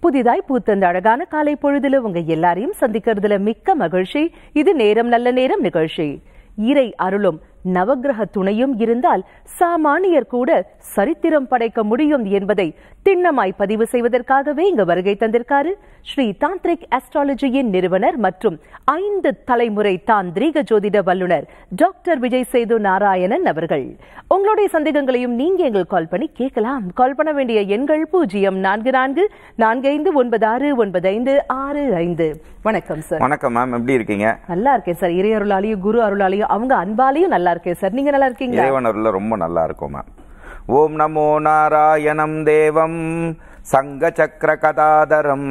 புதிதாய் பூத்த அந்த அழகான காலை பொழுதுல உங்க எல்லாரையும் சந்திக்கிறதுல மிக்க மகிழ்ச்சி இது நேரம் நல்ல நேரம் நிகழ்ச்சி இறை அருளும் நவக்கிரக துணையும் இருந்தால் சாமானியர் கூட சரித்திரம் படைக்க முடியும் என்பதை திண்ணமாய் பதிவு செய்வதற்காகவே இங்கு வருகை தந்திருக்காரு ஸ்ரீ தாந்திரிக் அஸ்ட்ராலஜியின் நிறுவனர் மற்றும் ஐந்து தலைமுறை தாந்திரீக ஜோதிட வல்லுனர் டாக்டர் விஜய் சேது நாராயணன் அவர்கள் உங்களுடைய சந்தேகங்களையும் நீங்க எங்களுக்கு கால் பண்ணி கேட்கலாம் கால் பண்ண வேண்டிய எண்கள் பூஜ்ஜியம் நான்கு நான்கு நான்கு ஐந்து ஒன்பது ஆறு ஒன்பது ஐந்து ஆறு ஐந்து வணக்கம் சார் வணக்கம் மேம் எப்படி இருக்கீங்க நல்லா இருக்கேன் சார் இறை அருளாலையும் குரு அருளாலையும் அவங்க அன்பாலையும் நல்லா இருக்கேன் சார் நீங்க நல்லா இருக்கீங்களா இறைவன் அருள்ல ரொம்ப நல்லா இருக்கும் மேம் ஓம் நமோ நாராயணம் தேவம் சங்க சக்கர கதாதரம்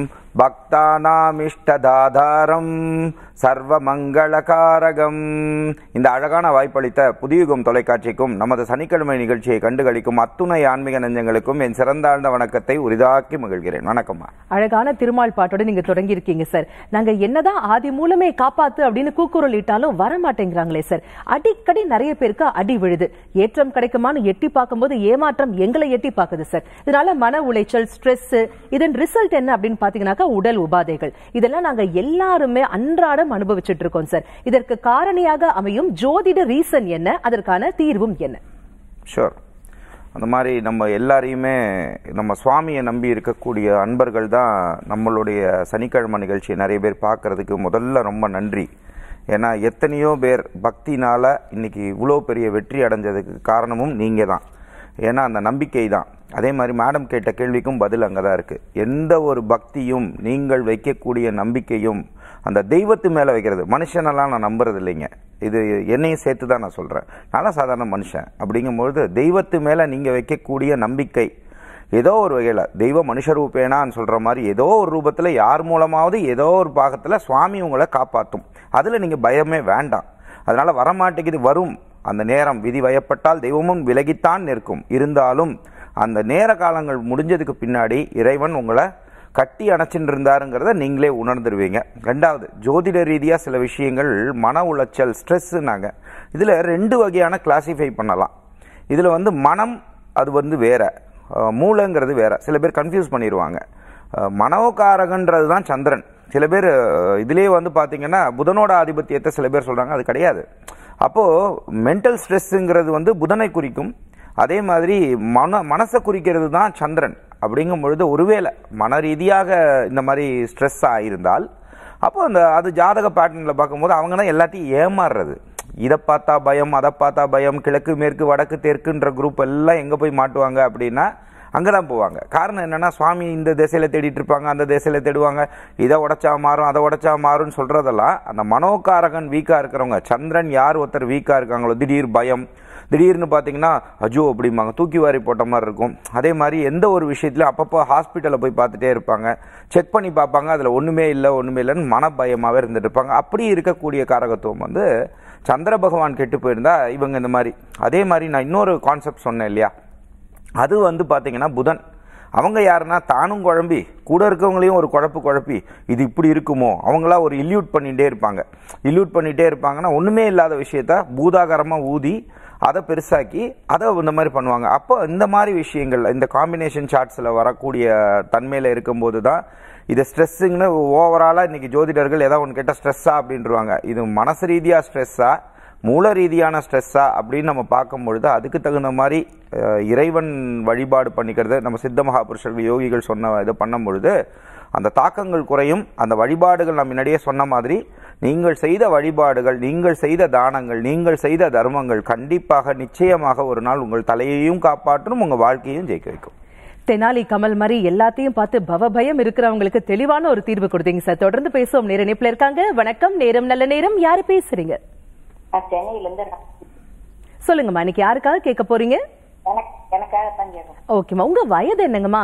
பக்தானாமிஷ்டதாதாரம் சர்வ மங்களகாரகம் இந்த அழகான வாய்ப்பளித்த புதியுகம் தொலைக்காட்சிக்கும் நமது சனிக்கிழமை நிகழ்ச்சியை கண்டுகளிக்கும் அத்துணை ஆன்மீக நெஞ்சங்களுக்கும் என் சிறந்தாழ்ந்த வணக்கத்தை உரிதாக்கி மகிழ்கிறேன் வணக்கம்மா அழகான திருமால் பாட்டோட நீங்க தொடங்கி இருக்கீங்க சார் நாங்க என்னதான் ஆதி மூலமே காப்பாத்து அப்படின்னு கூக்குரல் இட்டாலும் வர மாட்டேங்கிறாங்களே சார் அடிக்கடி நிறைய பேருக்கு அடி விழுது ஏற்றம் கிடைக்குமான்னு எட்டி பார்க்கும்போது ஏமாற்றம் எங்களை எட்டி பார்க்குது சார் இதனால மன உளைச்சல் ஸ்ட்ரெஸ் இதன் ரிசல்ட் என்ன அப்படின்னு பாத்தீங்கன்னாக்கா உடல் உபாதைகள் இதெல்லாம் நாங்க எல்லாருமே அன்றாடம் அனுபவிச்சுட்டு இருக்கோம் சார் இதற்கு காரணியாக அமையும் ஜோதிட ரீசன் என்ன அதற்கான தீர்வும் என்ன ஷூர் அந்த மாதிரி நம்ம எல்லாரையுமே நம்ம சுவாமியை நம்பி இருக்கக்கூடிய அன்பர்கள் தான் நம்மளுடைய சனிக்கிழமை நிகழ்ச்சியை நிறைய பேர் பார்க்கறதுக்கு முதல்ல ரொம்ப நன்றி ஏன்னா எத்தனையோ பேர் பக்தினால இன்னைக்கு இவ்வளோ பெரிய வெற்றி அடைஞ்சதுக்கு காரணமும் நீங்கள் தான் ஏன்னா அந்த நம்பிக்கை தான் அதே மாதிரி மேடம் கேட்ட கேள்விக்கும் பதில் அங்கே தான் இருக்குது எந்த ஒரு பக்தியும் நீங்கள் வைக்கக்கூடிய நம்பிக்கையும் அந்த தெய்வத்து மேலே வைக்கிறது மனுஷனெல்லாம் நான் நம்புறது இல்லைங்க இது என்னையும் சேர்த்து தான் நான் சொல்கிறேன் நானும் சாதாரண மனுஷன் அப்படிங்கும்பொழுது தெய்வத்து மேலே நீங்கள் வைக்கக்கூடிய நம்பிக்கை ஏதோ ஒரு வகையில் தெய்வ மனுஷ ரூபேனான்னு சொல்கிற மாதிரி ஏதோ ஒரு ரூபத்தில் யார் மூலமாவது ஏதோ ஒரு பாகத்தில் சுவாமி உங்களை காப்பாற்றும் அதில் நீங்கள் பயமே வேண்டாம் அதனால் வரமாட்டேங்குது வரும் அந்த நேரம் விதி வயப்பட்டால் தெய்வமும் விலகித்தான் நிற்கும் இருந்தாலும் அந்த நேர காலங்கள் முடிஞ்சதுக்கு பின்னாடி இறைவன் உங்களை கட்டி அணைச்சின்னு இருந்தாருங்கிறத நீங்களே உணர்ந்துருவீங்க ரெண்டாவது ஜோதிட ரீதியாக சில விஷயங்கள் மன உளைச்சல் ஸ்ட்ரெஸ்ஸுனாங்க இதில் ரெண்டு வகையான கிளாசிஃபை பண்ணலாம் இதில் வந்து மனம் அது வந்து வேற அஹ் மூளைங்கிறது வேற சில பேர் கன்ஃபியூஸ் பண்ணிடுவாங்க அஹ் மனோகாரகன்றது தான் சந்திரன் சில பேர் அஹ், இதுலயே வந்து பார்த்தீங்கன்னா புதனோட ஆதிபத்தியத்தை சில பேர் சொல்றாங்க அது கிடையாது அப்போது மென்டல் ஸ்ட்ரெஸ்ஸுங்கிறது வந்து புதனை குறிக்கும் அதே மாதிரி மன மனசை குறிக்கிறது தான் சந்திரன் அப்படிங்கும் பொழுது ஒருவேளை மன ரீதியாக இந்த மாதிரி ஸ்ட்ரெஸ் ஆயிருந்தால் அப்போ அந்த அது ஜாதக பேட்டர்னில் பார்க்கும்போது அவங்க தான் எல்லாத்தையும் ஏமாறுறது இதை பார்த்தா பயம் அதை பார்த்தா பயம் கிழக்கு மேற்கு வடக்கு தெற்குன்ற குரூப் எல்லாம் எங்கே போய் மாட்டுவாங்க அப்படின்னா அங்கே தான் போவாங்க காரணம் என்னன்னா சுவாமி இந்த திசையில் தேடிட்டு இருப்பாங்க அந்த திசையில் தேடுவாங்க இதை உடைச்சா மாறும் அதை உடைச்சா மாறும்னு சொல்கிறதெல்லாம் அந்த மனோகாரகன் வீக்காக இருக்கிறவங்க சந்திரன் யார் ஒருத்தர் வீக்காக இருக்காங்களோ திடீர் பயம் திடீர்னு பார்த்தீங்கன்னா அஜோ அப்படிம்பாங்க தூக்கி வாரி போட்ட மாதிரி இருக்கும் அதே மாதிரி எந்த ஒரு விஷயத்துலையும் அப்பப்போ ஹாஸ்பிட்டலில் போய் பார்த்துட்டே இருப்பாங்க செக் பண்ணி பார்ப்பாங்க அதில் ஒன்றுமே இல்லை ஒன்றுமே இல்லைன்னு மனபயமாகவே இருந்துட்டு இருப்பாங்க அப்படி இருக்கக்கூடிய காரகத்துவம் வந்து சந்திர பகவான் கெட்டு போயிருந்தா இவங்க இந்த மாதிரி அதே மாதிரி நான் இன்னொரு கான்செப்ட் சொன்னேன் இல்லையா அது வந்து பார்த்தீங்கன்னா புதன் அவங்க யாருன்னா தானும் குழம்பி கூட இருக்கவங்களையும் ஒரு குழப்பு குழப்பி இது இப்படி இருக்குமோ அவங்களா ஒரு இல்யூட் பண்ணிகிட்டே இருப்பாங்க இல்யூட் பண்ணிகிட்டே இருப்பாங்கன்னா ஒன்றுமே இல்லாத விஷயத்த பூதாகரமாக ஊதி அதை பெருசாக்கி அதை இந்த மாதிரி பண்ணுவாங்க அப்போ இந்த மாதிரி விஷயங்கள் இந்த காம்பினேஷன் சார்ட்ஸில் வரக்கூடிய தன்மையில் இருக்கும்போது தான் இது ஸ்ட்ரெஸ்ஸுங்கன்னு ஓவராலாக இன்னைக்கு ஜோதிடர்கள் ஏதாவது ஒன்று கேட்டால் ஸ்ட்ரெஸ்ஸா அப்படின்றவாங்க இது மனசு ரீதியாக ஸ்ட்ரெஸ்ஸா மூல ரீதியான ஸ்ட்ரெஸ்ஸா அப்படின்னு நம்ம பார்க்கும்பொழுது அதுக்கு தகுந்த மாதிரி அஹ், இறைவன் வழிபாடு பண்ணிக்கிறது நம்ம சித்த மகாபுருஷர்கள் யோகிகள் சொன்ன இதை பண்ணும் பொழுது அந்த தாக்கங்கள் குறையும் அந்த வழிபாடுகள் நான் முன்னாடியே சொன்ன மாதிரி நீங்கள் செய்த வழிபாடுகள் நீங்கள் செய்த தானங்கள் நீங்கள் செய்த தர்மங்கள் கண்டிப்பாக நிச்சயமாக ஒரு நாள் உங்கள் தலையையும் காப்பாற்றும் உங்கள் வாழ்க்கையும் ஜெயிக்க வைக்கும் தெனாலி கமல் மாதிரி எல்லாத்தையும் பார்த்து பவபயம் இருக்கிறவங்களுக்கு தெளிவான ஒரு தீர்வு கொடுத்தீங்க சார் தொடர்ந்து பேசுவோம் நேர இணைப்புல இருக்காங்க வணக்கம் நேரம் நல்ல நேரம் யாரு பேசுறீங்க நான் சென்னையில இருந்து நான் சொல்லுங்கம்மா இன்னைக்கு யாருக்காக கேட்க போறீங்க எனக்கு எனக்காக தான் கேட்கணும் ஓகேம்மா உங்க வயது என்னங்கம்மா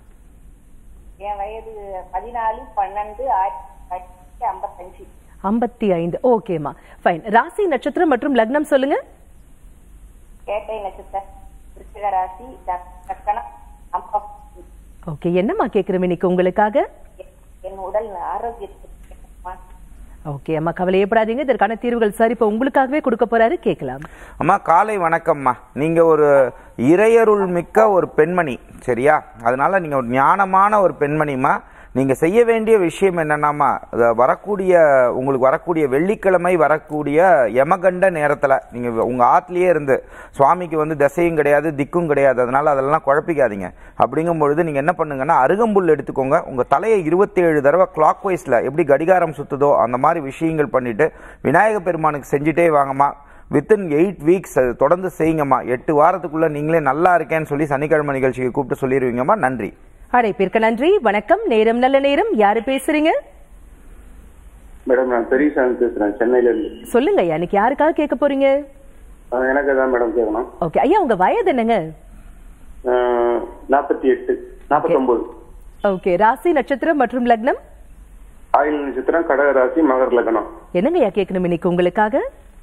என் வயது பதினாலு பன்னெண்டு ஆயிரத்தி தொள்ளாயிரத்தி ஐம்பத்தஞ்சு ஐம்பத்தி ஐந்து ஓகேம்மா ஃபைன் ராசி நட்சத்திரம் மற்றும் லக்னம் சொல்லுங்க கேட்டை நட்சத்திரம் விருச்சிக ராசி தக்கணம் அம்பம் ஓகே என்னம்மா கேக்குறோம் இன்னைக்கு உங்களுக்காக என் உடல் ஆரோக்கியத்துக்கு கேட்கணுமா? ஓகே அம்மா கவலையப்படாதீங்க இதற்கான தீர்வுகள் சார் இப்போ உங்களுக்காகவே கொடுக்க போறாரு கேட்கலாம் அம்மா காலை வணக்கம்மா நீங்க ஒரு இறையருள் மிக்க ஒரு பெண்மணி சரியா அதனால நீங்க ஒரு ஞானமான ஒரு பெண்மணிமா நீங்க செய்ய வேண்டிய விஷயம் என்னன்னாமா அது வரக்கூடிய உங்களுக்கு வரக்கூடிய வெள்ளிக்கிழமை வரக்கூடிய யமகண்ட நேரத்துல நீங்க உங்க ஆத்துலயே இருந்து சுவாமிக்கு வந்து திசையும் கிடையாது திக்கும் கிடையாது அதனால அதெல்லாம் குழப்பிக்காதீங்க அப்படிங்கும் பொழுது நீங்க என்ன பண்ணுங்கன்னா அருகம்புல் எடுத்துக்கோங்க உங்க தலையை இருபத்தேழு தடவை கிளாக் வைஸ்ல எப்படி கடிகாரம் சுத்துதோ அந்த மாதிரி விஷயங்கள் பண்ணிட்டு விநாயக பெருமானுக்கு செஞ்சுட்டே வாங்கம்மா வித்தின் எயிட் வீக்ஸ் தொடர்ந்து செய்யுங்கம்மா எட்டு வாரத்துக்குள்ள நீங்களே நல்லா இருக்கேன்னு சொல்லி சனிக்கிழமை நிகழ்ச்சிக்கு கூப்பிட்டு சொல்லிடுவீங்கம்மா நன்றி அழைப்பிற்கு நன்றி வணக்கம் நேரம் நல்ல நேரம் யாரு பேசுறீங்க மேடம் நான் பெரியசாமி பேசுறேன் சென்னையில இருந்து சொல்லுங்க ஐயா இன்னைக்கு யாருக்காக கேட்க போறீங்க அஹ் எனக்கு தான் மேடம் கேட்கணும் ஓகே ஐயா உங்க வயது என்னங்க நாற்பத்தி எட்டு நாற்பத்தொன்பது ஓகே ராசி நட்சத்திரம் மற்றும் லக்னம் ஆயுள் நட்சத்திரம் கடக ராசி மகர் லக்னம் என்னங்க ஐயா கேட்கணும் இன்னைக்கு உங்களுக்காக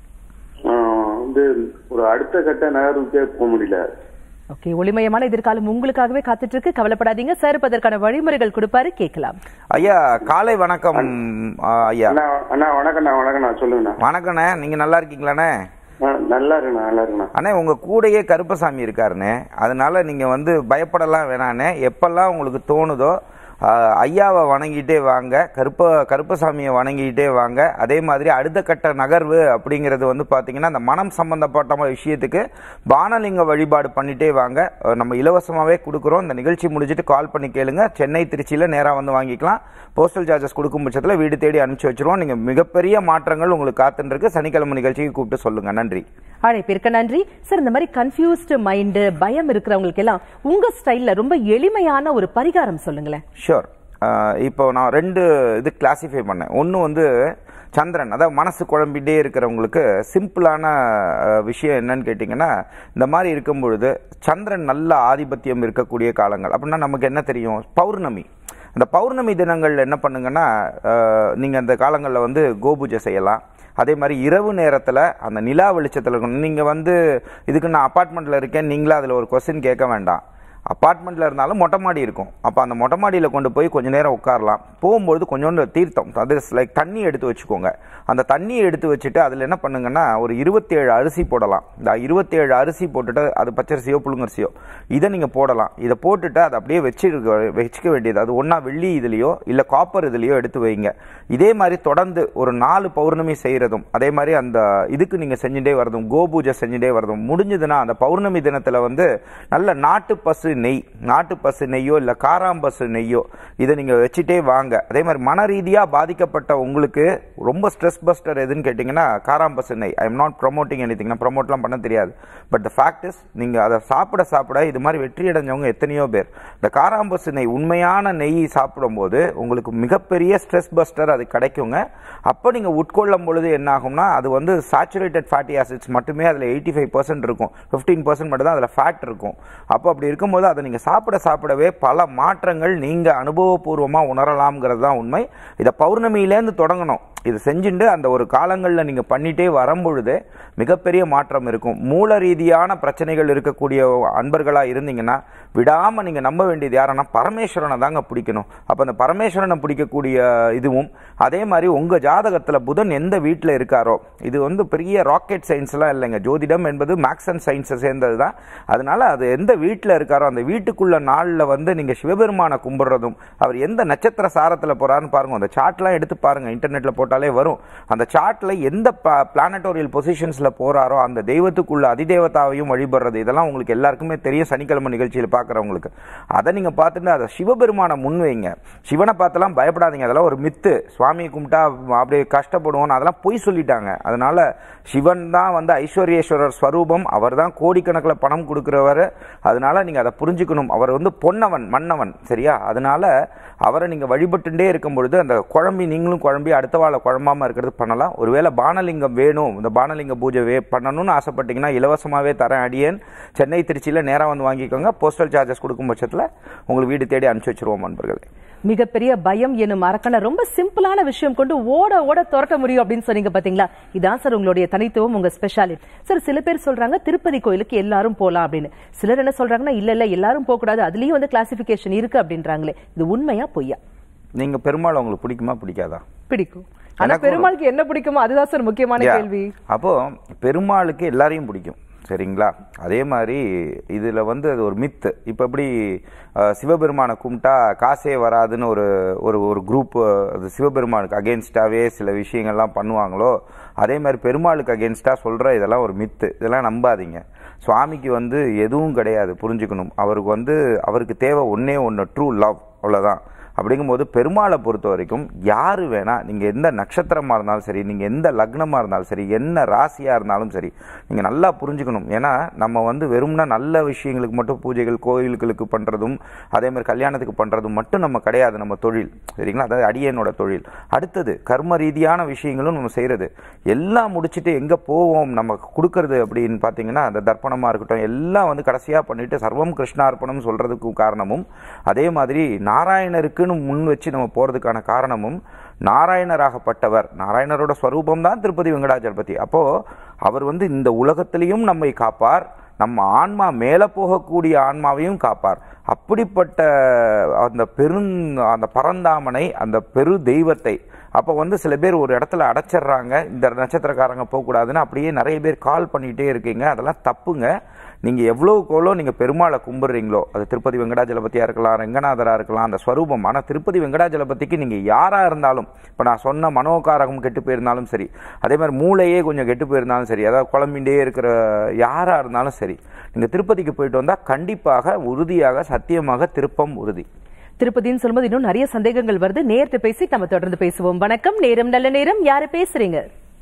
அஹ் வந்து ஒரு அடுத்த கட்ட நகர்வுக்கே போக முடியல ஓகே ஒளிமயமான எதிர்காலம் உங்களுக்காகவே காத்துட்டு இருக்கு கவலைப்படாதீங்க சார் இப்ப அதற்கான வழிமுறைகள் கொடுப்பாரு கேட்கலாம் ஐயா காலை வணக்கம் ஆ, ஐயா அண்ணா அண்ணா வணக்கண்ணா வணக்கண்ணா சொல்லுங்கண்ணா வணக்கண்ணே நீங்க நல்லா இருக்கீங்களாண்ணே அஹ் நல்லா இருக்குண்ணா நல்லா இருக்குண்ணா அண்ணே உங்க கூடயே கருப்பசாமி இருக்காருண்ணே அதனால நீங்க வந்து பயப்படலாம் வேணாண்ணே எப்பெல்லாம் உங்களுக்கு தோணுதோ ஆ, ஐயாவை வணங்கிட்டே வாங்க கருப்ப கருப்பசாமியை வணங்கிட்டே வாங்க அதே மாதிரி அடுத்த கட்ட நகர்வு அப்படிங்கிறது வந்து பார்த்தீங்கன்னா அந்த மனம் சம்பந்தப்பட்ட விஷயத்துக்கு பானலிங்க வழிபாடு பண்ணிட்டே வாங்க அஹ் நம்ம இலவசமாகவே கொடுக்குறோம் இந்த நிகழ்ச்சி முடிஞ்சிட்டு கால் பண்ணி கேளுங்க சென்னை திருச்சியில் நேராக வந்து வாங்கிக்கலாம் போஸ்டல் சார்ஜஸ் கொடுக்கும் பட்சத்தில் வீடு தேடி அனுப்பிச்சு வச்சிருவோம் நீங்கள் மிகப்பெரிய மாற்றங்கள் உங்களுக்கு காத்துன்னு இருக்கு சனிக்கிழமை நிகழ்ச்சிக்கு கூப்பிட்டு சொல்லுங்க நன்றி அழைப்பிற்கு நன்றி சார் இந்த மாதிரி கன்ஃபியூஸ்டு மைண்டு பயம் இருக்கிறவங்களுக்கு எல்லாம் உங்க ஸ்டைல்ல ரொம்ப எளிமையான ஒரு பரிகாரம் சொல்லுங்களேன் ஷூர் இப்போ நான் ரெண்டு இது கிளாசிஃபை பண்ணேன் ஒன்று வந்து சந்திரன் அதாவது மனசு குழம்பிட்டே இருக்கிறவங்களுக்கு சிம்பிளான அஹ், விஷயம் என்னன்னு கேட்டிங்கன்னா இந்த மாதிரி இருக்கும் பொழுது சந்திரன் நல்ல ஆதிபத்தியம் இருக்கக்கூடிய காலங்கள் அப்படின்னா நமக்கு என்ன தெரியும் பௌர்ணமி அந்த பௌர்ணமி தினங்கள் என்ன பண்ணுங்கன்னா நீங்கள் அந்த காலங்களில் வந்து கோபூஜை செய்யலாம் அதே மாதிரி இரவு நேரத்தில் அந்த நிலா வெளிச்சத்தில் இருக்கணும் நீங்கள் வந்து இதுக்கு நான் அப்பார்ட்மெண்ட்டில் இருக்கேன் நீங்களா அதில் ஒரு கொஸ்டின் கேட்க வேண்டாம் அப்பார்ட்மெண்ட்டில் இருந்தாலும் மொட்டை மாடி இருக்கும் அப்போ அந்த மொட்டை மாடியில் கொண்டு போய் கொஞ்ச நேரம் உட்காரலாம் போகும்போது கொஞ்சோண்டு தீர்த்தம் அது லைக் தண்ணி எடுத்து வச்சுக்கோங்க அந்த தண்ணியை எடுத்து வச்சுட்டு அதில் என்ன பண்ணுங்கன்னா ஒரு இருபத்தேழு அரிசி போடலாம் இந்த இருபத்தேழு அரிசி போட்டுட்டு அது பச்சரிசியோ புழுங்கரிசியோ இதை நீங்கள் போடலாம் இதை போட்டுட்டு அதை அப்படியே வச்சிருக்க வச்சுக்க வேண்டியது அது ஒன்றா வெள்ளி இதுலேயோ இல்லை காப்பர் இதுலேயோ எடுத்து வைங்க இதே மாதிரி தொடர்ந்து ஒரு நாலு பௌர்ணமி செய்கிறதும் அதே மாதிரி அந்த இதுக்கு நீங்கள் செஞ்சுட்டே வரதும் கோபூஜை செஞ்சுட்டே வரதும் முடிஞ்சதுன்னா அந்த பௌர்ணமி தினத்தில் வந்து நல்ல நாட்டு பசு நெய் நாட்டு பசு நெய்யோ இல்லை காராம்பசு நெய்யோ இதை நீங்கள் வச்சுட்டே வாங்க அதே மாதிரி மன ரீதியாக பாதிக்கப்பட்ட உங்களுக்கு ரொம்ப ஸ்ட்ரெஸ் பஸ்டர் எதுன்னு கேட்டிங்கன்னா காராம்பசு நெய் I am not promoting any thing ப்ரொமோட்லாம் பண்ண தெரியாது பட் த ஃபேக்ட் இஸ் நீங்கள் அதை சாப்பிட சாப்பிட இது மாதிரி வெற்றி அடைஞ்சவங்க எத்தனையோ பேர் இந்த காராம்பசு நெய் உண்மையான நெய் சாப்பிடும்போது உங்களுக்கு மிகப்பெரிய ஸ்ட்ரெஸ் பஸ்டர் அது கிடைக்குங்க அப்போ நீங்கள் உட்கொள்ளும் பொழுது என்ன ஆகும்னா அது வந்து சேச்சுரேட்டட் ஃபேட்டி ஆசிட்ஸ் மட்டுமே அதில் எயிட்டி ஃபைவ் பர்சன்ட் இருக்கும் ஃபிஃப்டீன் பர்சன்ட் மட்டும் தான் அதில் ஃபேட் இருக்கும் அப்போ அப்படி இருக்கும்போது அதை நீங்கள் சாப்பிட சாப்பிடவே பல மாற்றங்கள் நீங்கள் அனுபவபூர்வமாக உணரலாம்ங்கிறது தான் உண்மை இதை பௌர்ணமியிலேருந்து தொடங்கணும் இது செஞ்சுட்டு அந்த ஒரு காலங்களில் நீங்கள் பண்ணிட்டே வரும்பொழுது மிகப்பெரிய மாற்றம் இருக்கும் மூல ரீதியான பிரச்சனைகள் இருக்கக்கூடிய அன்பர்களாக இருந்தீங்கன்னா விடாமல் நீங்கள் நம்ப வேண்டியது யாருன்னா பரமேஸ்வரனை தாங்க பிடிக்கணும் அப்போ அந்த பரமேஸ்வரனை பிடிக்கக்கூடிய இதுவும் அதே மாதிரி உங்கள் ஜாதகத்தில் புதன் எந்த வீட்டில் இருக்காரோ இது வந்து பெரிய ராக்கெட் சயின்ஸ்லாம் இல்லைங்க ஜோதிடம் என்பது மேக்ஸ் அண்ட் சயின்ஸை சேர்ந்தது தான் அதனால அது எந்த வீட்டில் இருக்காரோ அந்த வீட்டுக்குள்ள நாளில் வந்து நீங்கள் சிவபெருமானை கும்பிடுறதும் அவர் எந்த நட்சத்திர சாரத்தில் போகிறாருன்னு பாருங்க அந்த சார்ட்லாம் எடுத்து பாருங்க இன்டர்நெட்டில் போட்டாலே வரும் அந்த சார்ட்டில் எந்த பிளானட்டோரியல் பொசிஷன்ஸில் போகிறாரோ அந்த தெய்வத்துக்குள்ள அதிதேவதாவையும் வழிபடுறது இதெல்லாம் உங்களுக்கு எல்லாருக்குமே தெரியும் சனிக்கிழமை நிகழ்ச்சியில் பார்க்குறவங்களுக்கு அதை நீங்கள் பார்த்துட்டு அதை சிவபெருமானை முன்வைங்க சிவனை பார்த்தெல்லாம் பயப்படாதீங்க அதெல்லாம் ஒரு மித்து சுவாமியை கும்பிட்டா அப்படியே கஷ்டப்படுவோம் அதெல்லாம் பொய் சொல்லிட்டாங்க அதனால சிவன் தான் வந்து ஐஸ்வர்யேஸ்வரர் ஸ்வரூபம் அவர் தான் கோடிக்கணக்கில் பணம் கொடுக்குறவர் அதனால நீங்கள் அதை புரிஞ்சுக்கணும் அவர் வந்து பொன்னவன் மன்னவன் சரியா அதனால அவரை நீங்கள் வழிபட்டுட்டே இருக்கும் பொழுது அந்த குழம்பி நீங்களும் குழம்பி அடுத்த வாழை குழம்பாம இருக்கிறது பண்ணலாம் ஒருவேளை பானலிங்கம் வேணும் இந்த பானலிங்க பூஜை வே பண்ணணும்னு ஆசைப்பட்டீங்கன்னா இலவசமாகவே தரேன் அடியேன் சென்னை திருச்சியில் நேராக வந்து வாங்கிக்கோங்க போஸ்டல் சார்ஜஸ் கொடுக்கும் பட்சத்தில் உங்களுக்கு வீடு தேடி அனுப்பிச்சு வச்சிருவோம் நண்பர்களே மிகப்பெரிய பயம் எனும் அரக்கனை ரொம்ப சிம்பிளான விஷயம் கொண்டு ஓட ஓட துறக்க முடியும் அப்படின்னு சொன்னீங்க பாத்தீங்களா இதான் சார் உங்களுடைய தனித்துவம் உங்க ஸ்பெஷாலிட்டி சார் சில பேர் சொல்றாங்க திருப்பதி கோயிலுக்கு எல்லாரும் போலாம் அப்படின்னு சிலர் என்ன சொல்றாங்கன்னா இல்ல இல்ல எல்லாரும் போக கூடாது அதுலயும் வந்து கிளாசிபிகேஷன் இருக்கு அப்படின்றாங்களே இது உண்மையா பொய்யா நீங்கள் பெருமாள் உங்களுக்கு பிடிக்குமா பிடிக்காதா பிடிக்கும் ஆனா எனக்கு ஒரு- பெருமாளுக்கு என்ன பிடிக்குமோ அதுதான் சார் முக்கியமான Yeah. கேள்வி அப்போ பெருமாளுக்கு எல்லாரையும் பிடிக்கும் சரிங்களா அதே மாதிரி இதில் வந்து அது ஒரு மித்து இப்போ எப்படி அஹ், சிவபெருமானை கும்பிட்டா காசே வராதுன்னு ஒரு ஒரு ஒரு குரூப் அது சிவபெருமானுக்கு அகேன்ஸ்டாகவே சில விஷயங்கள்லாம் பண்ணுவாங்களோ அதே மாதிரி பெருமாளுக்கு அகேன்ஸ்டாக சொல்கிற இதெல்லாம் ஒரு மித்து இதெல்லாம் நம்பாதீங்க சுவாமிக்கு வந்து எதுவும் கிடையாது புரிஞ்சுக்கணும் அவருக்கு வந்து அவருக்கு தேவை ஒன்றே ஒன்று ட்ரூ லவ் அவ்வளோதான் அப்படிங்கும்போது பெருமாளை பொறுத்த வரைக்கும் யார் வேணா நீங்கள் எந்த நட்சத்திரமாக இருந்தாலும் சரி நீங்கள் எந்த லக்னமாக இருந்தாலும் சரி என்ன ராசியாக இருந்தாலும் சரி நீங்கள் நல்லா புரிஞ்சுக்கணும் ஏன்னா நம்ம வந்து வெறும்னா நல்ல விஷயங்களுக்கு மட்டும் பூஜைகள் கோயில்களுக்கு பண்ணுறதும் அதே மாதிரி கல்யாணத்துக்கு பண்ணுறதும் மட்டும் நம்ம கிடையாது நம்ம தொழில் சரிங்களா அதாவது அடியனோட தொழில் அடுத்தது கர்ம ரீதியான விஷயங்களும் நம்ம செய்கிறது எல்லாம் முடிச்சுட்டு எங்கே போவோம் நம்ம கொடுக்கறது அப்படின்னு பார்த்தீங்கன்னா அந்த தர்ப்பணமாக இருக்கட்டும் எல்லாம் வந்து கடைசியாக பண்ணிட்டு சர்வம் கிருஷ்ணார்ப்பணம் சொல்கிறதுக்கு காரணமும் அதே மாதிரி நாராயணருக்குன்னு முன் வச்சு நம்ம போகிறதுக்கான காரணமும் நாராயணராகப்பட்டவர் நாராயணரோட ஸ்வரூபம் தான் திருப்பதி வெங்கடாஜலபதி அப்போது அவர் வந்து இந்த உலகத்திலையும் நம்மை காப்பார் நம்ம ஆன்மா மேலே போகக்கூடிய ஆன்மாவையும் காப்பார் அப்படிப்பட்ட அந்த பெருந் அந்த பரந்தாமனை அந்த பெரு தெய்வத்தை அப்போ வந்து சில பேர் ஒரு இடத்துல அடைச்சிடுறாங்க இந்த நட்சத்திரக்காரங்க போகக்கூடாதுன்னு அப்படியே நிறைய பேர் கால் பண்ணிகிட்டே இருக்கீங்க அதெல்லாம் தப்புங்க நீங்கள் எவ்வளோக்கு எவ்வளோ நீங்கள் பெருமாளை கும்பிடுறீங்களோ அது திருப்பதி வெங்கடாஜலபதியாக இருக்கலாம் ரெங்கநாதராக இருக்கலாம் அந்த ஸ்வரூபம் ஆனால் திருப்பதி வெங்கடாஜலபதிக்கு நீங்கள் யாராக இருந்தாலும் இப்போ நான் சொன்ன மனோகாரகம் கெட்டு போயிருந்தாலும் சரி அதே மாதிரி மூளையே கொஞ்சம் கெட்டு போயிருந்தாலும் சரி அதாவது குழம்பிண்டே இருக்கிற யாராக இருந்தாலும் சரி நீங்கள் திருப்பதிக்கு போயிட்டு வந்தால் கண்டிப்பாக உறுதியாக சத்தியமாக திருப்பம் உறுதி திருப்பதின்னு சொல்லும்போது இன்னும் நிறைய சந்தேகங்கள் வருது நேர்த்து பேசி நம்ம தொடர்ந்து பேசுவோம் வணக்கம் நேரம் நல்ல நேரம் யாரு பேசுறீங்க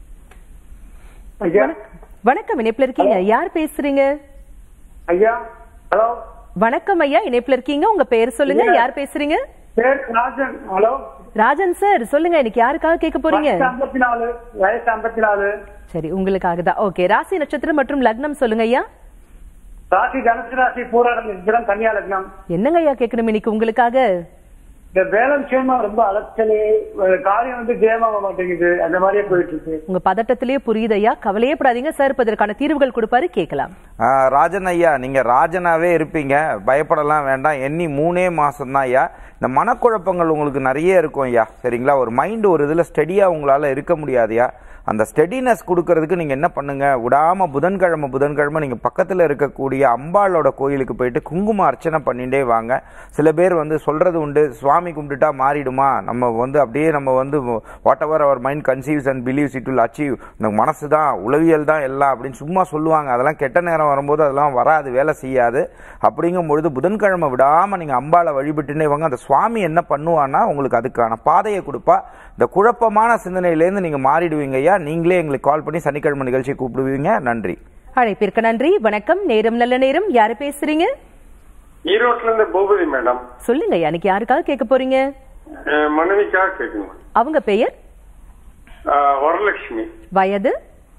ஐயா வணக்கம் இணைப்புல இருக்கீங்க யார் பேசுறீங்க ஐயா ஹலோ வணக்கம் ஐயா இணைப்புல இருக்கீங்க உங்க பேர் சொல்லுங்க யார் பேசுறீங்க பேர் ராஜன் ஹலோ ராஜன் சார் சொல்லுங்க இன்னைக்கு யாருக்காக கேட்க போறீங்க வயசு ஐம்பத்தி நாலு வயசு ஐம்பத்தி நாலு சரி உங்களுக்காக தான் ஓகே ராசி நட்சத்திரம் மற்றும் லக்னம் சொல்லுங்க ஐயா ராசி தனுசு ராசி பூராடம் நட்சத்திரம் கன்னியா லக்னம் என்னங்க ஐயா கேட்கணும் இன்னைக்கு உங்களுக்காக இந்த வேலை விஷயமா ரொம்ப அலைச்சல் ஒரு காரியம் வந்து ஜெயமாக மாட்டேங்குது அந்த மாதிரியே போயிட்டு இருக்கு உங்க பதட்டத்திலேயே புரியுது ஐயா கவலையே படாதீங்க சார் இப்ப இதற்கான தீர்வுகள் கொடுப்பாரு கேட்கலாம் ஆ, ராஜன் ஐயா நீங்க ராஜனாவே இருப்பீங்க பயப்படலாம் வேண்டாம் எண்ணி மூணே மாசம் தான் ஐயா இந்த மனக்குழப்பங்கள் உங்களுக்கு நிறைய இருக்கும் ஐயா சரிங்களா ஒரு மைண்ட் ஒரு இதுல ஸ்டெடியா உங்களால இருக்க முடியாதுயா அந்த ஸ்டெடினஸ் கொடுக்கறதுக்கு நீங்க என்ன பண்ணுங்க விடாம புதன்கிழமை புதன்கிழமை நீங்க பக்கத்துல இருக்கக்கூடிய அம்பாளோட கோயிலுக்கு போயிட்டு குங்கும அர்ச்சனை பண்ணிட்டே வாங்க சில பேர் வந்து சொல்றது உண்டு சுவாமி கும்பிட்டுட்டா மாறிடுமா நம்ம வந்து அப்படியே நம்ம வந்து whatever our mind conceives and believes it will achieve இந்த மனசு தான் உளவியல் தான் எல்லாம் அப்படின்னு சும்மா சொல்லுவாங்க அதெல்லாம் கெட்ட நேரம் வரும்போது அதெல்லாம் வராது வேலை செய்யாது அப்படிங்கும் பொழுது புதன்கிழமை விடாம நீங்க அம்பாளை வழிபட்டுனே வாங்க அந்த சுவாமி என்ன பண்ணுவான்னா உங்களுக்கு அதுக்கான பாதையை கொடுப்பா இந்த குழப்பமான சிந்தனையிலேருந்து நீங்க மாறிடுவீங்க ஐயா நீங்களே எங்களுக்கு கால் பண்ணி சனிக்கிழமை நிகழ்ச்சி கூப்பிடுவீங்க நன்றி அழைப்பிற்கு நன்றி வணக்கம் நேரம் நல்ல நேரம் யாரு பேசுறீங்க ஈரோட்ல இருந்து பூபதி மேடம் சொல்லுங்க ஐயா இன்னைக்கு யாருக்காக கேட்க போறீங்க அஹ் மனைவிக்காக கேட்கணும் அவங்க பெயர் அஹ் வரலட்சுமி வயது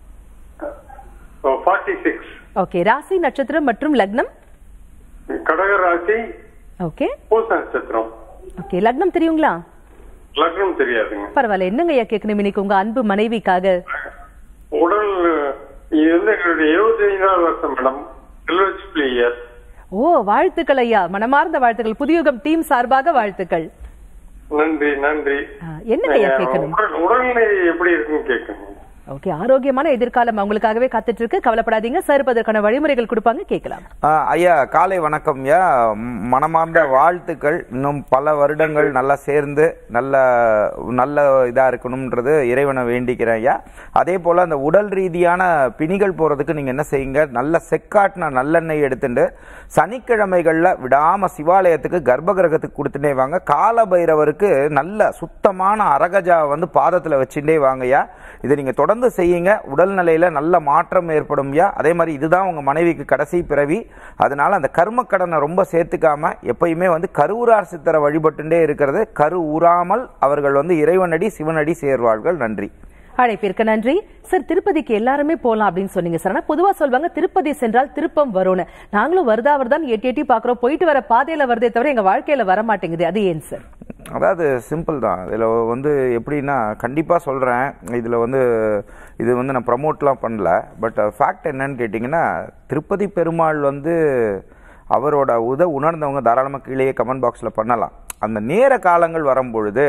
ஃபார்ட்டி சிக்ஸ் ஓகே ராசி நட்சத்திரம் மற்றும் லக்னம் கடக ராசி ஓகே பூச நட்சத்திரம் ஓகே லக்னம் தெரியுங்களா லக்னம் தெரியாதுங்க பரவாயில்ல என்னங்க ஐயா கேட்கணும் இன்னைக்கு உங்க அன்பு மனைவிக்காக உடல் இது வந்து எங்களுடைய எழுபத்தி ஐந்தாவது வருஷம் மேடம் எல்ஹெச்பி இயர் ஓ வாழ்த்துக்கள் ஐயா மனமார்ந்த வாழ்த்துக்கள் புதியுகம் டீம் சார்பாக வாழ்த்துக்கள் நன்றி நன்றி ஆ, என்னங்க ஐயா கேட்கணும் உடல் உடல்நிலை எப்படி இருக்குன்னு கேட்கணும் ஓகே ஆரோக்கியமான எதிர்காலம் அவங்களுக்காகவே காத்துட்டு இருக்கு கவலைப்படாதீங்க சார் இப்ப அதற்கான வழிமுறைகள் கொடுப்பாங்க கேட்கலாம் ஆ, ஐயா காலை வணக்கம் ஐயா ம், மனமார்ந்த வாழ்த்துக்கள் இன்னும் பல வருடங்கள் நல்லா சேர்ந்து நல்ல நல்ல இதா இருக்கணும்ன்றது இறைவனை வேண்டிக்கிறேன் ஐயா அதே போல அந்த உடல் ரீதியான பிணிகள் போறதுக்கு நீங்க என்ன செய்யுங்க நல்ல செக்காட்டின நல்லெண்ணெய் எடுத்துட்டு சனிக்கிழமைகள்ல விடாம சிவாலயத்துக்கு கர்ப்ப கிரகத்துக்கு கொடுத்துட்டே வாங்க கால பைரவருக்கு நல்ல சுத்தமான அரகஜா வந்து பாதத்துல வச்சுட்டே வாங்கய்யா இதை நீங்க தொடர்ந்து செய்யுங்க உடல்நிலையில நல்ல மாற்றம் ஏற்படும் ஐயா அதே மாதிரி இதுதான் உங்க மனைவிக்கு கடைசி பிறவி அதனால அந்த கர்ம கடனை ரொம்ப சேர்த்துக்காம எப்பயுமே வந்து கருவூரார் சித்தரை வழிபட்டுட்டே இருக்கிறது கரு ஊறாமல் அவர்கள் வந்து இறைவனடி சிவனடி சேர்வார்கள் நன்றி அழைப்பிற்கு நன்றி சார் திருப்பதிக்கு எல்லாருமே போலாம் அப்படின்னு சொன்னீங்க சார் ஆனா பொதுவா சொல்வாங்க திருப்பதி சென்றால் திருப்பம் வரும்னு நாங்களும் வருதா வருதான் எட்டி எட்டி பாக்குறோம் போயிட்டு வர பாதையில வருதே தவிர எங்க வாழ்க்கையில வர மாட்டேங்குது அது ஏன் சார் அதாவது சிம்பிள் தான் இதில் வந்து எப்படின்னா கண்டிப்பாக சொல்கிறேன் இதில் வந்து இது வந்து நான் ப்ரமோட்லாம் பண்ணல பட் ஃபேக்ட் என்னன்னு கேட்டிங்கன்னா திருப்பதி பெருமாள் வந்து அவரோட உத உணர்ந்தவங்க தாராளமாக கீழேயே கமெண்ட் பாக்ஸில் பண்ணலாம் அந்த நேர காலங்கள் வரும்பொழுது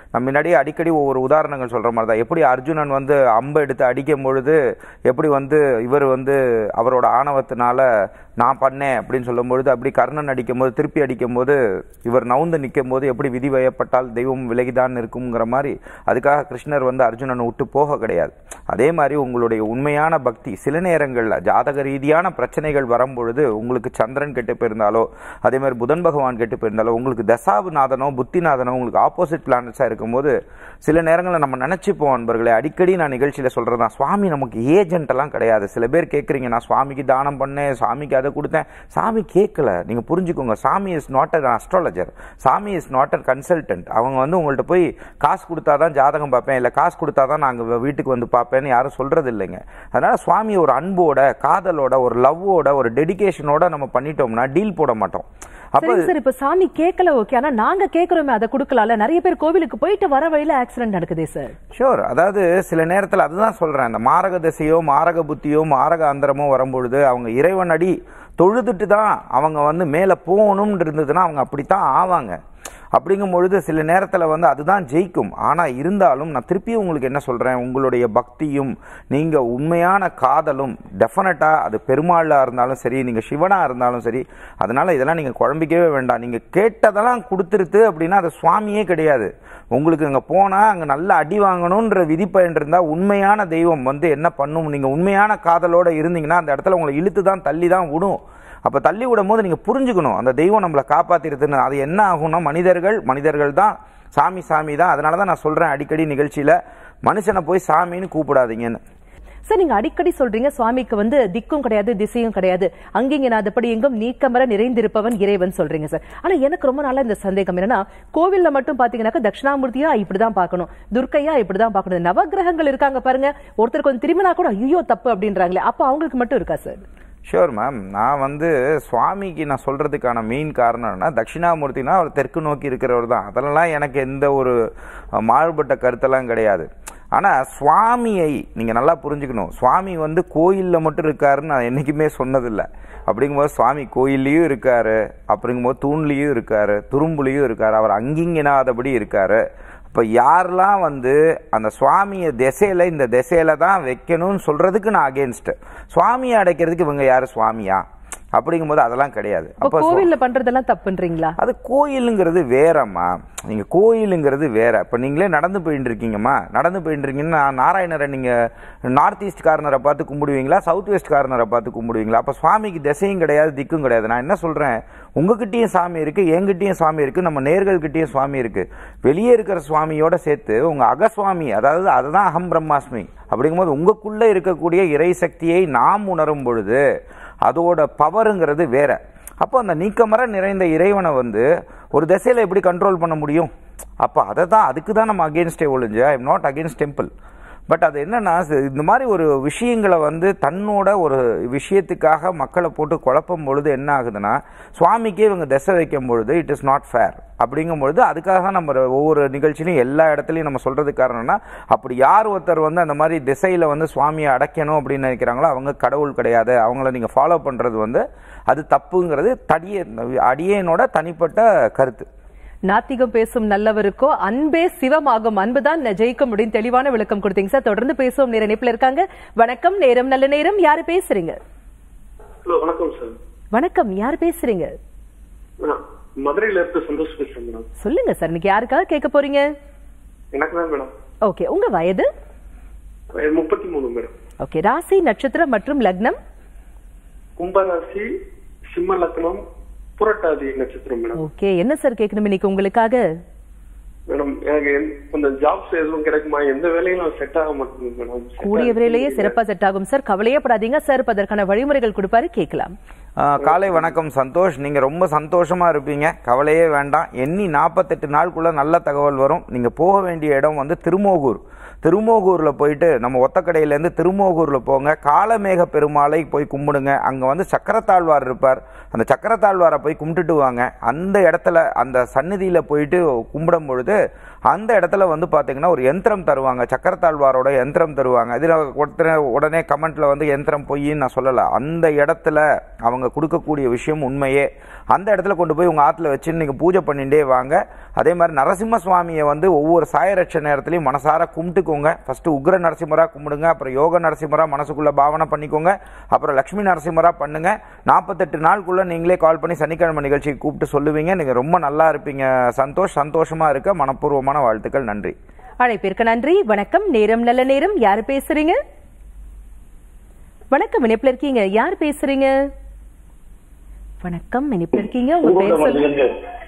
நம்ம முன்னாடியே அடிக்கடி ஒவ்வொரு உதாரணங்கள் சொல்கிற மாதிரி தான் எப்படி அர்ஜுனன் வந்து அம்பை எடுத்து அடிக்கும் பொழுது எப்படி வந்து இவர் வந்து அவரோட ஆணவத்தினால நான் பண்ணேன் அப்படின்னு சொல்லும் பொழுது அப்படி கர்ணன் அடிக்கும்போது திருப்பி அடிக்கும்போது இவர் நவுந்து நிற்கும் போது எப்படி விதி வயப்பட்டால் தெய்வம் விலகிதான் இருக்குங்கிற மாதிரி அதுக்காக கிருஷ்ணர் வந்து அர்ஜுனனை விட்டு போக கிடையாது அதே மாதிரி உங்களுடைய உண்மையான பக்தி சில நேரங்களில் ஜாதக ரீதியான பிரச்சனைகள் வரும்பொழுது உங்களுக்கு சந்திரன் கெட்டு போயிருந்தாலோ அதே மாதிரி புதன் பகவான் கெட்டு போயிருந்தாலோ உங்களுக்கு தசாபுநாதனோ புத்திநாதனோ உங்களுக்கு ஆப்போசிட் பிளானட்ஸாக இருக்கும்போது சில நேரங்களில் நம்ம நினச்சிப்போம் அன்பர்களே அடிக்கடி நான் நிகழ்ச்சியில் சொல்கிறது தான் சுவாமி நமக்கு ஏஜென்ட் எல்லாம் கிடையாது சில பேர் கேட்குறீங்க நான் சுவாமிக்கு தானம் பண்ணேன் சாமிக்கு அதை கொடுத்தேன் சாமி கேட்கல நீங்கள் புரிஞ்சுக்கோங்க Swami is not an astrologer Swami is not an consultant அவங்க வந்து உங்கள்கிட்ட போய் காசு கொடுத்தா தான் ஜாதகம் பார்ப்பேன் இல்லை காசு கொடுத்தா தான் நாங்கள் வீட்டுக்கு வந்து பார்ப்பேன்னு யாரும் சொல்கிறது இல்லைங்க அதனால் சுவாமி ஒரு அன்போட காதலோட ஒரு லவ்வோட ஒரு டெடிகேஷனோட நம்ம பண்ணிட்டோம்னா டீல் போட மாட்டோம் அப்போ சரிங்க சார் இப்ப சாமி கேட்கல ஓகே ஆனா நாங்க கேக்குறோமே அதை கொடுக்கலாம்ல நிறைய பேர் கோவிலுக்கு போயிட்டு வர வழியில ஆக்சிடென்ட் நடக்குதே சார் ஷூர் அதாவது சில நேரத்தில் அதுதான் சொல்கிறேன் இந்த மாரக திசையோ மாரக புத்தியோ மாரக அந்தரமோ வரும்பொழுது அவங்க இறைவன் அடி தொழுதுட்டு தான் அவங்க வந்து மேலே போகணும்னு இருந்ததுன்னா அவங்க அப்படித்தான் ஆவாங்க அப்படிங்கும் பொழுது சில நேரத்தில் வந்து அதுதான் ஜெயிக்கும் ஆனால் இருந்தாலும் நான் திருப்பியும் உங்களுக்கு என்ன சொல்கிறேன் உங்களுடைய பக்தியும் நீங்கள் உண்மையான காதலும் டெஃபினட்டாக அது பெருமாளாக இருந்தாலும் சரி நீங்கள் சிவனாக இருந்தாலும் சரி அதனால் இதெல்லாம் நீங்கள் குழம்பிக்கவே வேண்டாம் நீங்கள் கேட்டதெல்லாம் கொடுத்துருது அப்படின்னா அது சுவாமியே கிடையாது உங்களுக்கு அங்கே போனால் அங்கே நல்ல அடி வாங்கணுன்ற விதிப்பயன் இருந்தால் உண்மையான தெய்வம் வந்து என்ன பண்ணும் நீங்கள் உண்மையான காதலோடு இருந்தீங்கன்னா அந்த இடத்துல உங்களை இழுத்து தான் தள்ளி தான் விடும் அப்போ தள்ளி விடும் போது நீங்கள் புரிஞ்சுக்கணும் அந்த தெய்வம் நம்மளை காப்பாற்றிருதுன்னு அது என்ன ஆகும்னா மனிதர்கள் மனிதர்கள் தான் சாமி சாமி தான் அதனால தான் நான் சொல்கிறேன் அடிக்கடி நிகழ்ச்சியில் மனுஷனை போய் சாமின்னு கூப்பிடாதீங்கன்னு சார் நீங்க அடிக்கடி சொல்றீங்க சுவாமிக்கு வந்து திக்கும் கிடையாது திசையும் கிடையாது அங்கிங்க நாதப்படி எங்கும் நீக்கமர நிறைந்திருப்பவன் இறைவன் சொல்றீங்க சார் ஆனா எனக்கு ரொம்ப நாளா இந்த சந்தேகம் என்னன்னா கோவில்ல மட்டும் பாத்தீங்கன்னாக்கா தட்சிணாமூர்த்தியா இப்படிதான் பார்க்கணும் துர்க்கையா இப்படிதான் பார்க்கணும் நவகிரகங்கள் இருக்காங்க பாருங்க ஒருத்தர் கொஞ்சம் திரும்பினா கூட ஐயோ தப்பு அப்படின்றாங்களே அப்ப அவங்களுக்கு மட்டும் இருக்கா சார் ஷூர் மேம் நான் வந்து சுவாமிக்கு நான் சொல்கிறதுக்கான மெயின் காரணம்னா தட்சிணாமூர்த்தினா அவர் தெற்கு நோக்கி இருக்கிறவர் தான் அதெல்லாம் எனக்கு எந்த ஒரு அஹ், மாறுபட்ட கருத்தெல்லாம் கிடையாது ஆனால் சுவாமியை நீங்கள் நல்லா புரிஞ்சுக்கணும் சுவாமி வந்து கோயிலில் மட்டும் இருக்காருன்னு நான் என்றைக்குமே சொன்னதில்லை அப்படிங்கும்போது சுவாமி கோயில்லையும் இருக்காரு அப்படிங்கும்போது தூண்லேயும் இருக்காரு துரும்புலையும் இருக்காரு அவர் அங்கிங்கனாதபடி இருக்காரு இப்போ யாரெல்லாம் வந்து அந்த சுவாமியை திசையில் இந்த திசையில தான் வைக்கணும்னு சொல்றதுக்கு நான் அகேன்ஸ்ட் சுவாமியை அடைக்கிறதுக்கு இவங்க யாரு சுவாமியா அப்படிங்கும்போது அதெல்லாம் கிடையாது அப்ப அப்போ கோவில்ல பண்றதெல்லாம் தப்புன்றீங்களா அது கோயிலுங்கிறது வேறம்மா நீங்க கோயிலுங்கிறது வேற இப்போ நீங்களே நடந்து போயிட்டு இருக்கீங்கம்மா நடந்து போயிட்டு இருக்கீங்கன்னா நாராயணரை நீங்க நார்த் ஈஸ்ட் கார்னரை பார்த்து கும்பிடுவீங்களா சவுத் வெஸ்ட் கார்னரை பார்த்து கும்பிடுவீங்களா அப்போ சுவாமிக்கு திசையும் கிடையாது திக்கும் கிடையாது நான் என்ன சொல்றேன் உங்ககிட்டயும் சாமி இருக்கு என்கிட்டயும் சாமி இருக்கு நம்ம நேர்கள்கிட்டயும் சுவாமி இருக்கு வெளியே இருக்கிற சுவாமியோட சேர்த்து உங்க அகசுவாமி அதாவது அதுதான் அகம் பிரம்மாஸ்மி அப்படிங்கும்போது உங்களுக்குள்ள இருக்கக்கூடிய இறை சக்தியை நாம் உணரும் பொழுது அதோட பவருங்கிறது வேற அப்போ அந்த நீக்கமர நிறைந்த இறைவனை வந்து ஒரு திசையில் எப்படி கண்ட்ரோல் பண்ண முடியும் அப்போ அதை தான் அதுக்கு தான் நம்ம அகேன்ஸ்டே ஒழிஞ்சு I am not against temple but அது என்னன்னா ச- இந்த மாதிரி ஒரு விஷயங்களை வந்து தன்னோட ஒரு விஷயத்துக்காக மக்களை போட்டு குழப்பும் பொழுது என்ன ஆகுதுன்னா சுவாமிக்கே இவங்க திசை வைக்கும் பொழுது இட் இஸ் நாட் ஃபேர் அப்படிங்கும் பொழுது அதுக்காக தான் நம்ம ஒவ்வொரு நிகழ்ச்சியிலும் எல்லா இடத்துலையும் நம்ம சொல்றதுக்கு காரணம்னா அப்படி யார் ஒருத்தர் வந்து அந்த மாதிரி திசையில வந்து சுவாமியை அடைக்கணும் அப்படின்னு நினைக்கிறாங்களோ அவங்க கடவுள் கிடையாது அவங்கள நீங்க ஃபாலோ பண்றது வந்து அது தப்புங்கிறது தடிய அடியேனோட தனிப்பட்ட கருத்து நாத்திகம் பேசும் நல்லவருக்கோ அன்பே சிவமாகும் அன்புதான் ஜெயிக்க முடியும் தெளிவான விளக்கம் கொடுத்தீங்க சார் தொடர்ந்து பேசுவோம் நேர இணைப்புல இருக்காங்க வணக்கம் நேரம் நல்ல நேரம் யாரு பேசுறீங்க ஹலோ வணக்கம் சார் வணக்கம் யாரு பேசுறீங்க நான் மதுரையில இருந்து சந்தோஷ் பேசுறேன் மேடம் சொல்லுங்க சார் இன்னைக்கு யாருக்காக கேட்க போறீங்க எனக்கு தான் மேடம் ஓகே உங்க வயது முப்பத்தி மூணு மேடம் ஓகே ராசி நட்சத்திரம் மற்றும் லக்னம் கும்பராசி சிம்ம லக்னம் புரட்டாதி நட்சத்திரம் மேடம் ஓகே என்ன சார் கேட்கணும் இன்னைக்கு உங்களுக்காக மேடம் எனக்கு எந்த- கொஞ்சம் ஜாப்ஸ் எதுவும் கிடைக்குமா எந்த வேலையும் செட் ஆக மாட்டேங்குது மேடம் Set கூடிய ஆக விரையிலேயே சிறப்பா செட் ஆகும் சார் கவலையப்படாதீங்க சார் இப்ப அதற்கான வழிமுறைகள் கொடுப்பாரு கேட்கலாம் ஆ, காலை வணக்கம் சந்தோஷ் நீங்க ரொம்ப சந்தோஷமா இருப்பீங்க கவலையே வேண்டாம் எண்ணி நாற்பத்தெட்டு நாளுக்குள்ள நல்ல தகவல் வரும் நீங்க போக வேண்டிய இடம் வந்து திருமோகூர் திருமோகூர்ல போயிட்டு நம்ம ஒத்தக்கடையிலேருந்து திருமோகூர்ல போங்க காலமேக பெருமாளை போய் கும்பிடுங்க அங்க வந்து சக்கரத்தாழ்வார் இருப்பார் அந்த சக்கரத்தாழ்வாரை போய் கும்பிட்டுட்டு வாங்க அந்த இடத்துல அந்த சந்நிதியில போயிட்டு கும்பிடும் பொழுது அந்த இடத்துல வந்து பார்த்தீங்கன்னா ஒரு யந்திரம் தருவாங்க சக்கரத்தாழ்வாரோட யந்திரம் தருவாங்க இதில் ஒருத்தர் உடனே கமெண்ட்ல வந்து யந்திரம் பொய்ன்னு நான் சொல்லலை அந்த இடத்துல அவங்க கொடுக்கக்கூடிய விஷயம் உண்மையே அந்த இடத்துல கொண்டு போய் உங்கள் ஆற்றுல வச்சு நீங்கள் பூஜை பண்ணிட்டே வாங்க அதே மாதிரி நரசிம்ம சுவாமியை வந்து ஒவ்வொரு சாயரட்ச நேரத்துலையும் மனசார கும்பிட்டுக்கோங்க ஃபர்ஸ்ட் உக்ர நரசிம்மரா கும்பிடுங்க அப்புறம் யோக நரசிம்மரா மனசுக்குள்ள பாவனை பண்ணிக்கோங்க அப்புறம் லக்ஷ்மி நரசிம்மரா பண்ணுங்க நாற்பத்தெட்டு நாளுக்குள்ள நீங்களே கால் பண்ணி சனிக்கிழமை நிகழ்ச்சிக்கு கூப்பிட்டு சொல்லுவீங்க நீங்க ரொம்ப நல்லா இருப்பீங்க சந்தோஷ் சந்தோஷமா இருக்க மனப்பூர்வமான வாழ்த்துக்கள் நன்றி அழைப்பிற்கு நன்றி வணக்கம் நேரம் நல்ல நேரம் யார் பேசுறீங்க வணக்கம் இணைப்புல இருக்கீங்க யார் பேசுறீங்க வணக்கம் இணைப்புல இருக்கீங்க உங்க பேர் சொல்லுங்க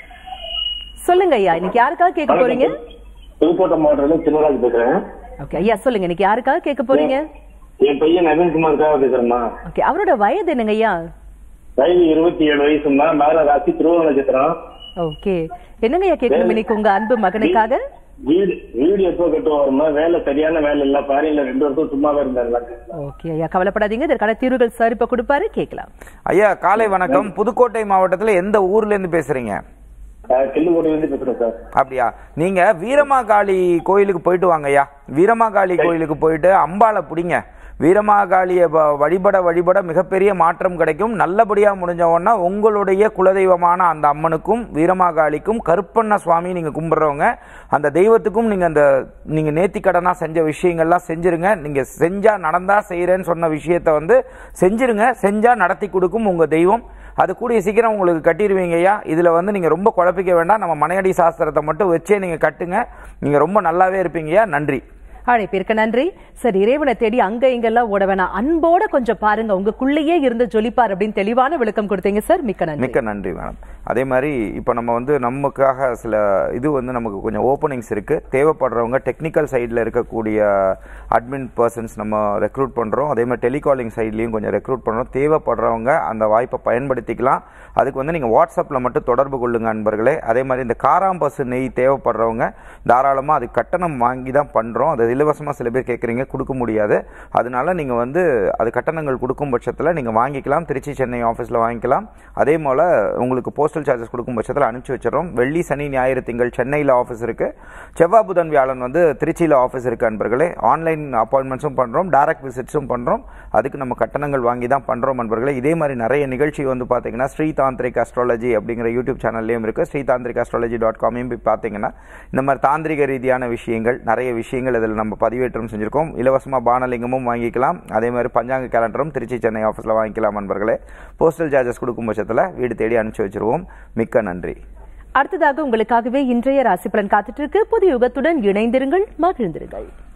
சொல்லுங்க ஐயா இன்னைக்கு யாருக்காக கேட்க போறீங்க புதுக்கோட்டை மாவட்டத்துல சிவராஜ் பேசுறேன் ஓகே ஐயா சொல்லுங்க இன்னைக்கு யாருக்காக கேட்க போறீங்க என் பையன் நவீன்குமாருக்காக பேசுறேம்மா ஓகே அவரோட வயது என்னங்க ஐயா வயது இருபத்தி ஏழு வயசுமா மேல ராசி திருவோண நட்சத்திரம் ஓகே என்னங்க ஐயா கேட்கணும் இன்னைக்கு உங்க அன்பு மகனுக்காக வீடு வீடு எப்போ கட்டுவாருமா வேலை சரியான வேலை இல்ல பாரியில ரெண்டு வருஷம் சும்மாவே இருந்தாரு ஓகே ஐயா கவலைப்படாதீங்க இதற்கான தீர்வுகள் சார் இப்ப கொடுப்பாரு கேட்கலாம் ஐயா காலை வணக்கம் புதுக்கோட்டை மாவட்டத்தில் எந்த ஊர்ல இருந்து பேசுறீங்க கிள்ளுக்கோட்டையில இருந்து பேசுறேன் சார் அப்படியா நீங்க வீரமாகாளி கோயிலுக்கு போயிட்டு வாங்க ஐயா வீரமாகாளி கோயிலுக்கு போயிட்டு அம்பாளை பிடிங்க வீரமாகாளியை வ- வழிபட வழிபட மிகப்பெரிய மாற்றம் கிடைக்கும் நல்லபடியா முடிஞ்ச உடனே உங்களுடைய குலதெய்வமான அந்த அம்மனுக்கும் வீரமாகாளிக்கும் கருப்பண்ண சுவாமி நீங்க கும்பிடுறவங்க அந்த தெய்வத்துக்கும் நீங்க அந்த நீங்க நேர்த்தி கடனா செஞ்ச விஷயங்கள்லாம் செஞ்சிருங்க நீங்க செஞ்சா நடந்தா செய்யறேன்னு சொன்ன விஷயத்த வந்து செஞ்சிருங்க செஞ்சா நடத்தி கொடுக்கும் உங்க தெய்வம் அது கூடிய சீக்கிரம் உங்களுக்கு கட்டிடுவீங்க ஐயா இதுல வந்து நீங்க ரொம்ப குழப்பிக்க வேண்டாம் நம்ம மனையடி சாஸ்திரத்தை மட்டும் வச்சே நீங்க கட்டுங்க நீங்க ரொம்ப நல்லாவே இருப்பீங்கய்யா நன்றி அழைப்பிற்கு நன்றி சரி இறைவனை தேடி அங்க இங்கெல்லாம் ஓட வேணாம் அன்போட கொஞ்சம் பாருங்க உங்களுக்குள்ளேயே இருந்து ஜொலிப்பார் அப்படின்னு தெளிவான விளக்கம் கொடுத்தீங்க சார் மிக்க நன்றி மிக்க நன்றி மேடம் அதே மாதிரி இப்போ நம்ம வந்து நமக்காக சில இது வந்து நமக்கு கொஞ்சம் ஓப்பனிங்ஸ் இருக்கு தேவைப்படுறவங்க டெக்னிக்கல் சைடில் இருக்கக்கூடிய அட்மின் பர்சன்ஸ் நம்ம ரெக்ரூட் பண்றோம் அதே மாதிரி டெலிகாலிங் சைட்லையும் கொஞ்சம் ரெக்ரூட் பண்றோம் தேவைப்படுறவங்க அந்த வாய்ப்பை பயன்படுத்திக்கலாம் அதுக்கு வந்து நீங்கள் வாட்ஸ்அப்பில் மட்டும் தொடர்பு கொள்ளுங்க அன்பர்களே அதே மாதிரி இந்த காராம்பசு நெய் தேவைப்படுறவங்க தாராளமாக அது கட்டணம் வாங்கி தான் பண்ணுறோம் அது இலவசமாக சில பேர் கேட்குறீங்க கொடுக்க முடியாது அதனால நீங்கள் வந்து அது கட்டணங்கள் கொடுக்கும் பட்சத்தில் நீங்கள் வாங்கிக்கலாம் திருச்சி சென்னை ஆஃபீஸில் வாங்கிக்கலாம் அதே போல் உங்களுக்கு போஸ்டல் சார்ஜஸ் கொடுக்கும் பட்சத்தில் அனுப்பிச்சி வச்சிடறோம் வெள்ளி சனி ஞாயிறு திங்கள் சென்னையில் ஆஃபீஸ் இருக்குது செவ்வாய் புதன் வியாழன் வந்து திருச்சியில் ஆஃபீஸ் இருக்குது அன்பர்களே ஆன்லைன் அப்பாயின்மெண்ட்ஸும் பண்ணுறோம் டைரக்ட் விசிட்ஸும் பண்ணுறோம் அதுக்கு நம்ம கட்டணங்கள் வாங்கி தான் பண்ணுறோம் அன்பர்களே இதே மாதிரி நிறைய நிகழ்ச்சி வந்து பார்த்தீங்கன்னா ஸ்ரீ தாந்திரிக் அஸ்ட்ராலஜி அப்படிங்கிற யூடியூப் சேனல்லையும் இருக்குது ஸ்ரீ தாந்திரிக் அஸ்ட்ராலஜி டாட் காமையும் போய் பார்த்தீங்கன்னா இந்த மாதிரி தாந்திரிக ரீதியான விஷயங்கள் நிறைய விஷயங்கள் இதில் நம்ம பதிவேற்றம் செஞ்சுருக்கோம் இலவசமாக பானலிங்கமும் வாங்கிக்கலாம் அதே மாதிரி பஞ்சாங்க கேலண்டரும் திருச்சி சென்னை ஆஃபீஸில் வாங்கிக்கலாம் நண்பர்களே போஸ்டல் சார்ஜஸ் கொடுக்கும் பட்சத்தில் வீடு தேடி அனுப்பிச்சி வச்சிருவோம் மிக்க நன்றி அடுத்ததாக உங்களுக்காகவே இன்றைய ராசி பலன் காத்துட்டு இருக்கு புது யுகத்துடன் இணைந்திருங்கள் மகிழ்ந்திருங்கள்